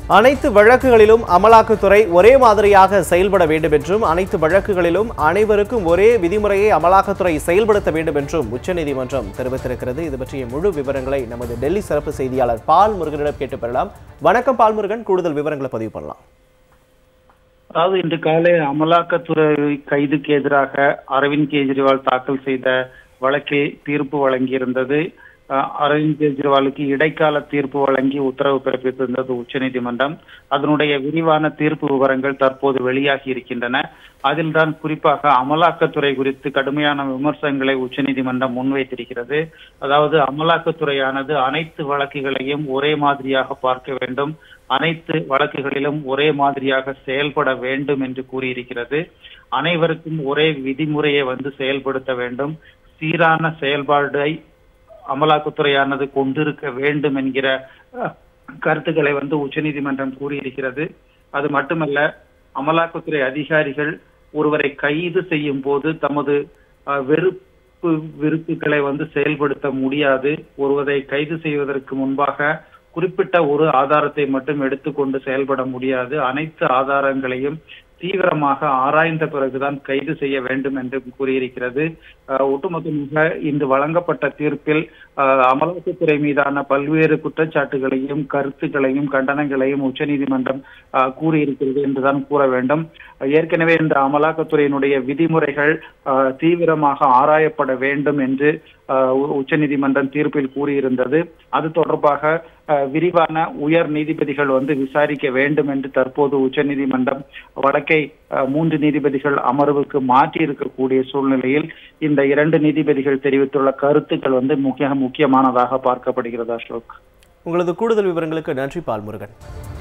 அனைத்து வழக்குகளிலும் அமலாக்கத்துறை ஒரே மாதிரியாக செயல்பட வேண்டும் என்றும் அனைத்து வழக்குகளிலும் அனைவருக்கும் ஒரே விதிமுறையை அமலாக்கத்துறை செயல்படுத்த வேண்டும் என்றும் உச்சநீதிமன்றம் தெரிவித்திருக்கிறது இது பற்றிய முழு விவரங்களை நமது டெல்லி சிறப்பு செய்தியாளர் பால் முருகனிடம் கேட்டு பெறலாம் வணக்கம் பால் முருகன் கூடுதல் விவரங்களை பதிவு பண்ணலாம் அதாவது இன்று காலை அமலாக்கத்துறை கைதுக்கு எதிராக அரவிந்த் கெஜ்ரிவால் தாக்கல் செய்த வழக்கில் தீர்ப்பு வழங்கியிருந்தது அஹ் அரவிந்த் கெஜ்ரிவாலுக்கு இடைக்கால தீர்ப்பு வழங்கி உத்தரவு பிறப்பித்திருந்தது உச்சநீதிமன்றம் அதனுடைய விரிவான தீர்ப்பு விவரங்கள் தற்போது வெளியாகி இருக்கின்றன அதில் தான் குறிப்பாக அமலாக்கத்துறை குறித்து கடுமையான விமர்சனங்களை உச்சநீதிமன்றம் முன்வைத்திருக்கிறது அதாவது அமலாக்கத்துறையானது அனைத்து வழக்குகளையும் ஒரே மாதிரியாக பார்க்க வேண்டும் அனைத்து வழக்குகளிலும் ஒரே மாதிரியாக செயல்பட வேண்டும் என்று கூறியிருக்கிறது அனைவருக்கும் ஒரே விதிமுறையை வந்து செயல்படுத்த வேண்டும் சீரான செயல்பாடை அமலாக்கத்துறையானது கொண்டிருக்க வேண்டும் என்கிற அஹ், கருத்துக்களை வந்து உச்சநீதிமன்றம் கூறியிருக்கிறது அது மட்டுமல்ல அமலாக்கத்துறை அதிகாரிகள் ஒருவரை கைது செய்யும் போது தமது அஹ், வெறுப்பு விருப்புகளை வந்து செயல்படுத்த முடியாது ஒருவரை கைது செய்வதற்கு முன்பாக குறிப்பிட்ட ஒரு ஆதாரத்தை மட்டும் எடுத்துக்கொண்டு செயல்பட முடியாது அனைத்து ஆதாரங்களையும் தீவிரமாக ஆராய்ந்த பிறகுதான் கைது செய்ய வேண்டும் என்று கூறியிருக்கிறது அஹ், ஒட்டுமொத்தமாக இன்று வழங்கப்பட்ட தீர்ப்பில் அஹ், அமலாக்கத்துறை மீதான பல்வேறு குற்றச்சாட்டுகளையும் கருத்துக்களையும் கண்டனங்களையும் உச்சநீதிமன்றம் அஹ், கூறியிருக்கிறது என்றுதான் கூற வேண்டும் ஏற்கனவே இந்த அமலாக்கத்துறையினுடைய விதிமுறைகள் அஹ், தீவிரமாக ஆராயப்பட வேண்டும் என்று அஹ், உ- உச்சநீதிமன்றம் தீர்ப்பில் கூறியிருந்தது அது தொடர்பாக அஹ், விரிவான உயர் நீதிபதிகள் வந்து விசாரிக்க வேண்டும் என்று தற்போது உச்சநீதிமன்றம் வழக்கை அஹ், மூன்று நீதிபதிகள் அமர்வுக்கு மாற்றி இருக்கக்கூடிய சூழ்நிலையில் இந்த இரண்டு நீதிபதிகள் தெரிவித்துள்ள கருத்துக்கள் வந்து முக்கிய முக்கியமானதாக பார்க்கப்படுகிறது அசோக் உங்களது கூடுதல் விவரங்களுக்கு நன்றி பால் முருகன்